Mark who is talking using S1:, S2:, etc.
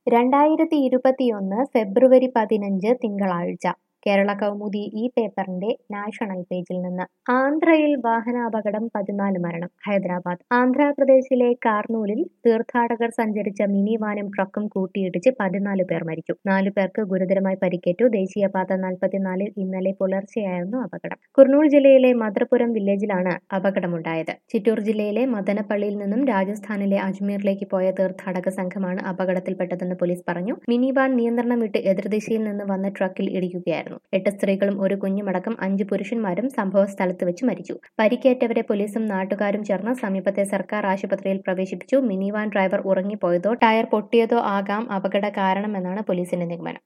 S1: രണ്ടായിരത്തി ഇരുപത്തിയൊന്ന് ഫെബ്രുവരി പതിനഞ്ച് തിങ്കളാഴ്ച കേരള കൗമുദി ഈ പേപ്പറിന്റെ നാഷണൽ പേജിൽ നിന്ന് ആന്ധ്രയിൽ വാഹനാപകടം പതിനാല് മരണം ഹൈദരാബാദ് ആന്ധ്രാപ്രദേശിലെ കാർനൂലിൽ തീർത്ഥാടകർ സഞ്ചരിച്ച മിനി വാനും ട്രക്കും കൂട്ടിയിടിച്ച് പതിനാല് പേർ മരിച്ചു നാലു പേർക്ക് ഗുരുതരമായി പരിക്കേറ്റു ദേശീയപാത നാൽപ്പത്തിനാലിൽ ഇന്നലെ പുലർച്ചെയായിരുന്നു അപകടം കുർണൂൾ ജില്ലയിലെ മദ്രപുരം വില്ലേജിലാണ് അപകടമുണ്ടായത് ചിറ്റൂർ ജില്ലയിലെ മദനപ്പള്ളിയിൽ നിന്നും രാജസ്ഥാനിലെ അജ്മീറിലേക്ക് പോയ തീർത്ഥാടക സംഘമാണ് അപകടത്തിൽപ്പെട്ടതെന്ന് പോലീസ് പറഞ്ഞു മിനി വാൻ നിയന്ത്രണം വിട്ട് എതിർദിശയിൽ നിന്ന് വന്ന ട്രക്കിൽ ഇടിക്കുകയായിരുന്നു എട്ട് സ്ത്രീകളും ഒരു കുഞ്ഞുമടക്കം അഞ്ച് പുരുഷന്മാരും സംഭവ സ്ഥലത്ത് വെച്ച് മരിച്ചു പരിക്കേറ്റവരെ പോലീസും നാട്ടുകാരും ചേർന്ന് സമീപത്തെ സർക്കാർ ആശുപത്രിയിൽ പ്രവേശിപ്പിച്ചു മിനി വാൻ ഡ്രൈവർ ഉറങ്ങിപ്പോയതോ ടയർ പൊട്ടിയതോ ആകാം അപകട കാരണമെന്നാണ് പോലീസിന്റെ നിഗമനം